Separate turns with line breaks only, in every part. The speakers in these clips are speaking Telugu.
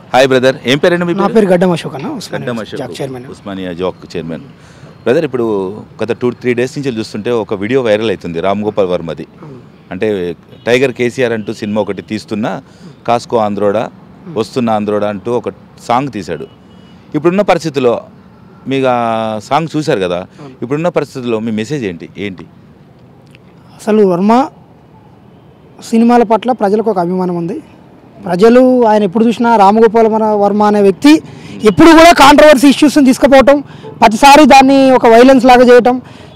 హాయ్ బ్రదర్ ఏం పేరండి మీ
నా
పేరు
పేరు గడ్డం అశోక్ అన్న Osmania
Gaddam Ashok.
JAC chairman
Osmania JAC chairman brother ఇప్పుడు గత టూ త్రీ డేస్ నుంచి చూస్తుంటే ఒక వీడియో వైరల్ అవుతుంది రామ్ గోపాల్ వర్మది అంటే టైగర్ కేసీఆర్ అంటూ సినిమా ఒకటి తీస్తున్నా కాస్కో ఆంధ్రోడా వస్తున్న ఆంధ్రోడా అంటూ ఒక సాంగ్ తీశాడు ఇప్పుడున్న పరిస్థితుల్లో మీకు ఆ సాంగ్ చూశారు కదా ఇప్పుడున్న పరిస్థితుల్లో మీ మెసేజ్ ఏంటి ఏంటి
అసలు వర్మ సినిమాల పట్ల ప్రజలకు ఒక అభిమానం ఉంది ప్రజలు ఆయన ఎప్పుడు చూసినా రామగోపాల్ మన- వర్మ అనే వ్యక్తి ఎప్పుడు కూడా కాంట్రవర్సీ ఇష్యూస్ని తీసుకుపోవటం ప్రతిసారి దాన్ని ఒక వైలెన్స్ లాగా చేయటం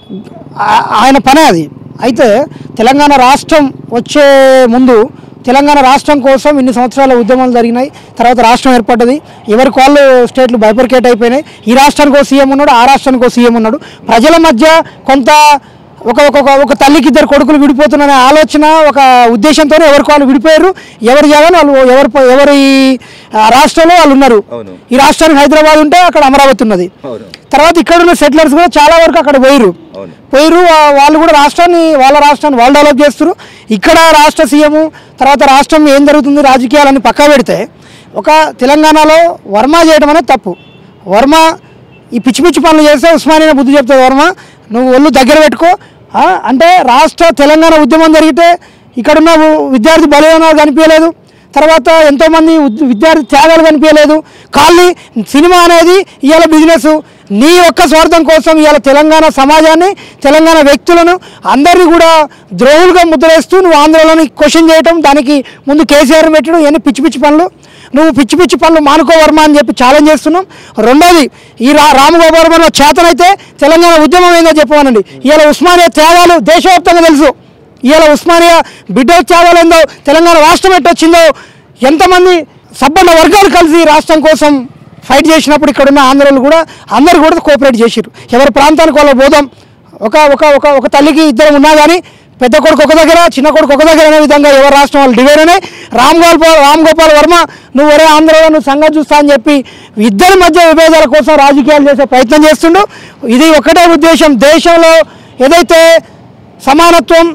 ఆ- ఆయన పనే అది అయితే తెలంగాణ రాష్ట్రం వచ్చే ముందు తెలంగాణ రాష్ట్రం కోసం ఇన్ని సంవత్సరాల ఉద్యమాలు జరిగినాయి తర్వాత రాష్ట్రం ఏర్పడ్డది ఎవరికి వాళ్ళు స్టేట్లు బైపర్కేట్ అయిపోయినాయి ఈ రాష్ట్రానికి ఒక సీఎం ఉన్నాడు ఆ రాష్ట్రానికి ఒక సీఎం ఉన్నాడు ప్రజల మధ్య కొంత ఒక ఒక ఒక- ఒక తల్లికి ఇద్దరు కొడుకులు విడిపోతున్న ఆలోచన ఒక ఉద్దేశంతో ఎవరికి వాళ్ళు విడిపోయారు ఎవరి జాగాలో వాళ్ళు ఎవరు ఎవరి ఆ, రాష్ట్రంలో వాళ్ళు ఉన్నారు
అవును.
ఈ రాష్ట్రానికి హైదరాబాద్ ఉంటే అక్కడ అమరావతి ఉన్నది
అవును
తర్వాత ఇక్కడ ఉన్న సెటిలర్స్ కూడా చాలా వరకు అక్కడ పోయిరు
అవును
పోయిరు వా- వాళ్ళు కూడా రాష్ట్రాన్ని వాళ్ళ రాష్ట్రాన్ని వాళ్ళు డెవలప్ చేస్తారు ఇక్కడ రాష్ట్ర సీఎం తర్వాత రాష్ట్రం ఏం జరుగుతుంది రాజకీయాలని పక్కా పెడితే ఒక తెలంగాణలో వర్మ చేయడం అనేది తప్పు వర్మ ఈ పిచ్చి పిచ్చి పనులు చేస్తే ఉస్మానియా బుద్ధి చెప్తుంది వర్మ నువ్వు ఒళ్ళు దగ్గర పెట్టుకో ఆ, అంటే రాష్ట్ర తెలంగాణ ఉద్యమం జరిగితే ఇక్కడున్న విద్యార్థి బలవీనాలు కనిపించలేదు తర్వాత ఎంతోమంది ఉద్- విద్యార్థి త్యాగాలు కనిపించలేదు ఖాళీ సినిమా అనేది ఇవాళ బిజినెస్ నీ ఒక్క స్వార్థం కోసం ఇవాళ తెలంగాణ సమాజాన్ని తెలంగాణ వ్యక్తులను అందరినీ కూడా ద్రోహులుగా ముద్రేస్తూ నువ్వు ఆంధ్రలోని క్వశ్చన్ చేయటం దానికి ముందు కేసీఆర్ పెట్టడం ఇవన్నీ పిచ్చి పిచ్చి పనులు నువ్వు పిచ్చి పిచ్చి పనులు మానుకో వర్మ అని చెప్పి ఛాలెంజ్ చేస్తున్నాం రెండోది ఈ రా రామగోపాల్ వర్మ చేతనైతే తెలంగాణ ఉద్యమం ఏందో చెప్పమనండి ఇవాళ ఉస్మానియా త్యాగాలు దేశవ్యాప్తంగా తెలుసు ఇవాళ ఉస్మానియా బిడ్డ త్యాగాలు ఏందో తెలంగాణ రాష్ట్రం ఎట్టొచ్చిందో ఎంతమంది సబ్బన్న వర్గాలు కలిసి రాష్ట్రం కోసం ఫైట్ చేసినప్పుడు ఇక్కడ ఉన్న ఆంధ్రలు కూడా అందరు కూడా కోఆపరేట్ చేసిరు ఎవరి ప్రాంతానికి వాళ్ళ పోదాం ఒక ఒక ఒక ఒక తల్లికి ఇద్దరు ఉన్నా కానీ పెద్ద కొడుకు ఒక దగ్గర చిన్న కొడుకు ఒక దగ్గర అనే విధంగా ఎవరు రాష్ట్రం వాళ్ళు డివైడ్ అయినాయి రామ్ గోపాల్ రామ్ గోపాల్ వర్మ నువ్వు ఒరే ఆంధ్రలో నువ్వు సంగతి చూస్తా అని చెప్పి ఇద్దరి మధ్య విభేదాల కోసం రాజకీయాలు చేసే ప్రయత్నం చేస్తుండు ఇది ఒకటే ఉద్దేశం దేశంలో ఏదైతే సమానత్వం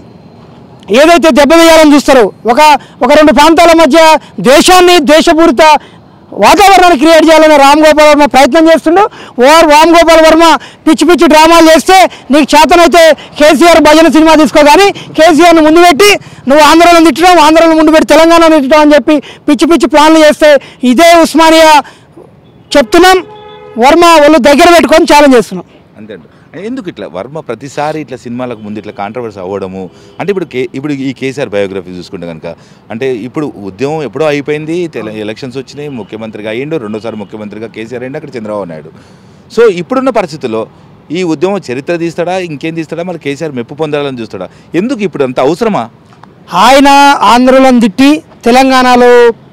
ఏదైతే దెబ్బతీయాలని చూస్తారో ఒక ఒక రెండు ప్రాంతాల మధ్య ద్వేషాన్ని ద్వేషపూరిత వాతావరణాన్ని క్రియేట్ చేయాలని రామ్ గోపాల్ వర్మ ప్రయత్నం చేస్తుండు ఓర్ రామ్ గోపాల్ వర్మ పిచ్చి పిచ్చి డ్రామాలు చేస్తే నీకు చేతనైతే కేసీఆర్ భజన సినిమా తీసుకో కానీ కేసీఆర్ని ముందు పెట్టి నువ్వు ఆంధ్రలో తిట్టడం ఆంధ్రలో ముందు పెట్టి తెలంగాణలో తిట్టడం అని చెప్పి పిచ్చి పిచ్చి ప్లాన్లు చేస్తే ఇదే ఉస్మానియా చెప్తున్నాం వర్మ వాళ్ళు దగ్గర పెట్టుకొని ఛాలెంజ్ చేస్తున్నాం
అంతే అంట. ఎందుకు ఇట్లా వర్మ ప్రతిసారి ఇట్లా సినిమాలకు ముందు ఇట్లా కాంట్రవర్సీ అవ్వడము అంటే ఇప్పుడు కే ఇప్పుడు ఈ కేసీఆర్ బయోగ్రఫీ చూసుకుంటే కనుక అంటే ఇప్పుడు ఉద్యమం ఎప్పుడో అయిపోయింది తెల ఎలక్షన్స్ వచ్చినాయి ముఖ్యమంత్రిగా అయ్యిండు రెండోసారి ముఖ్యమంత్రిగా కేసీఆర్ అయ్యిండు అక్కడ చంద్రబాబు నాయుడు సో ఇప్పుడున్న పరిస్థితుల్లో ఈ ఉద్యమం చరిత్ర తీస్తాడా ఇంకేం తీస్తాడా మరి కేసీఆర్ మెప్పు పొందాలని చూస్తాడా ఎందుకు ఇప్పుడు అంత అవసరమా
ఆయన ఆంధ్రలను తిట్టి తెలంగాణలో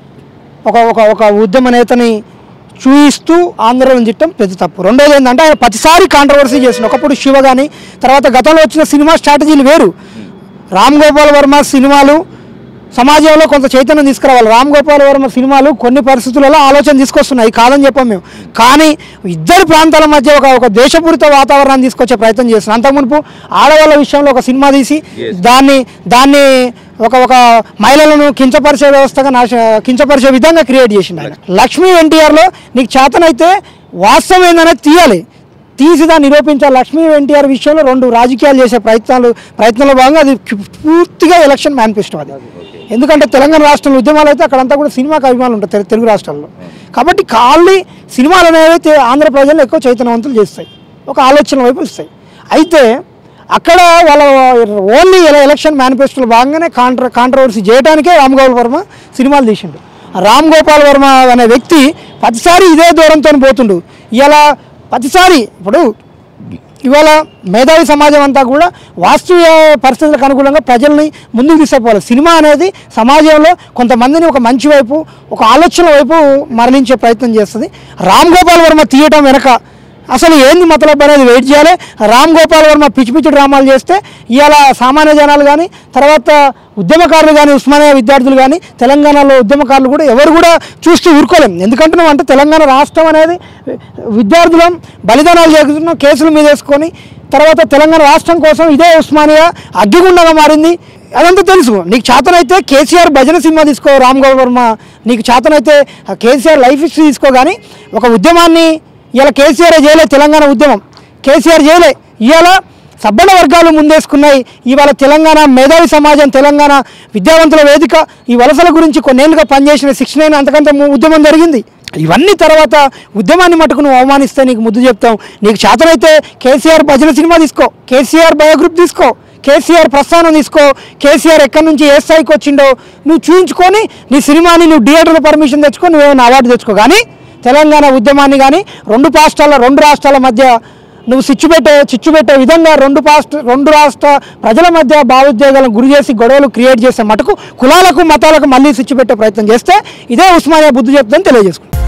ఒక ఒక ఒక ఉద్యమ నేతని చూయిస్తూ ఆంధ్రలను తిట్టడం పెద్ద తప్పు రెండోది ఏంటంటే ఆయన ప్రతిసారి కాంట్రవర్సీ చేసిన ఒకప్పుడు శివ కానీ తర్వాత గతంలో వచ్చిన సినిమా స్ట్రాటజీలు వేరు రామ్ గోపాల్ వర్మ సినిమాలు సమాజంలో కొంత చైతన్యం తీసుకురావాలి రామ్ గోపాల్ వర్మ సినిమాలు కొన్ని పరిస్థితులలో ఆలోచన తీసుకొస్తున్నాయి కాదని చెప్పాం మేము కానీ ఇద్దరు ప్రాంతాల మధ్య ఒక ఒక దేశపూరిత వాతావరణాన్ని తీసుకొచ్చే ప్రయత్నం చేస్తున్నాం అంతకుమునుపు ఆడవాళ్ళ విషయంలో ఒక సినిమా తీసి దాన్ని దాన్ని ఒక ఒక మహిళలను కించపరిచే వ్యవస్థగా నాశ కించపరిచే విధంగా క్రియేట్ చేసిండు ఆయన లక్ష్మీ ఎన్టీఆర్లో నీకు చేతనైతే వాస్తవం ఏందనేది తీయాలి తీసి దాన్ని నిరూపించాలి లక్ష్మీ ఎన్టీఆర్ విషయంలో రెండు రాజకీయాలు చేసే ప్రయత్నాలు ప్రయత్నంలో భాగంగా అది పూర్తిగా ఎలక్షన్ మేనిఫెస్టో అది ఎందుకంటే తెలంగాణ రాష్ట్రంలో ఉద్యమాలు అయితే అక్కడంతా కూడా సినిమాకి అభిమానులు ఉంటారు తెలు- తెలుగు రాష్ట్రాల్లో కాబట్టి ఖాళీ సినిమాలు అనేవి తె- ఆంధ్ర ప్రజలను ఎక్కువ చైతన్యవంతులు చేస్తాయి ఒక ఆలోచన వైపు ఇస్తాయి అయితే అక్కడ వాళ్ళ ఓన్లీ ఎలక్షన్ మేనిఫెస్టోలో భాగంగానే కాంట్ర కాంట్రవర్సీ చేయడానికే రామ్ గోపాల్ వర్మ సినిమాలు తీసిండు ఆ రామ్ గోపాల్ వర్మ అనే వ్యక్తి ప్రతిసారి ఇదే దూరంతో పోతుండు ఇలా ప్రతిసారి ఇప్పుడు ఇవాళ మేధావి సమాజం అంతా కూడా వాస్తవ పరిస్థితులకు అనుగుణంగా ప్రజల్ని ముందుకు తీసుకుపోవాలి సినిమా అనేది సమాజంలో కొంతమందిని ఒక మంచి వైపు ఒక ఆలోచన వైపు మరలించే ప్రయత్నం చేస్తుంది రామ్ గోపాల్ వర్మ తీయటం వెనక అసలు ఏంది మతలబ్ అనేది వెయిట్ చేయాలి రామ్ గోపాల్ వర్మ పిచ్చి పిచ్చి డ్రామాలు చేస్తే ఇవాళ సామాన్య జనాలు కానీ తర్వాత ఉద్యమకారులు కానీ ఉస్మానియా విద్యార్థులు కానీ తెలంగాణలో ఉద్యమకారులు కూడా ఎవరు కూడా చూస్తూ ఊరుకోలేం ఎందుకంటున్నాం అంటే తెలంగాణ రాష్ట్రం అనేది విద్యార్థులం బలిదానాలు చేస్తున్నాం కేసుల మీద వేసుకొని తర్వాత తెలంగాణ రాష్ట్రం కోసం ఇదే ఉస్మానియా అగ్గిగుండగా మారింది అదంతా తెలుసు నీకు చేతనైతే కేసీఆర్ భజన సినిమా తీసుకో రామ్ గోపాల్ వర్మ నీకు చేతనైతే ఆ కేసీఆర్ లైఫ్ హిస్టరీ తీసుకో కానీ ఒక ఉద్యమాన్ని ఇలా కేసీఆర్ చేయలే తెలంగాణ ఉద్యమం కేసీఆర్ చేయలే ఇవాళ సబ్బణ వర్గాలు ముందేసుకున్నాయి ఇవాళ తెలంగాణ మేధావి సమాజం తెలంగాణ విద్యావంతుల వేదిక ఈ వలసల గురించి కొన్నేళ్ళుగా పనిచేసిన శిక్షణ అయిన అంతకంటే ము- ఉద్యమం జరిగింది ఇవన్నీ తర్వాత ఉద్యమాన్ని మటుకు నువ్వు అవమానిస్తే నీకు ముద్దు చెప్తాం నీకు చేతనైతే కేసీఆర్ భజన సినిమా తీసుకో కేసీఆర్ బయోగ్రూప్ తీసుకో కేసీఆర్ ప్రస్థానం తీసుకో కేసీఆర్ ఎక్కడి నుంచి ఏ స్థాయికి వచ్చిండో నువ్వు చూయించుకొని నీ సినిమాని నువ్వు థియేటర్లో పర్మిషన్ తెచ్చుకొని నువ్వేమైనా అవార్డు తెచ్చుకో కానీ తెలంగాణ ఉద్యమాన్ని కానీ రెండు రాష్ట్రాల రెండు రాష్ట్రాల మధ్య నువ్వు చిచ్చు పెట్టే చిచ్చు పెట్టే విధంగా రెండు పాస్ట్ రెండు రాష్ట్ర ప్రజల మధ్య భావోద్వేగాలను గురి చేసి గొడవలు క్రియేట్ చేసే మటుకు కులాలకు మతాలకు మళ్ళీ చిచ్చు పెట్టే ప్రయత్నం చేస్తే ఇదే ఉస్మానియా బుద్ధి చెప్తుందని తెలియజేసుకుంటాం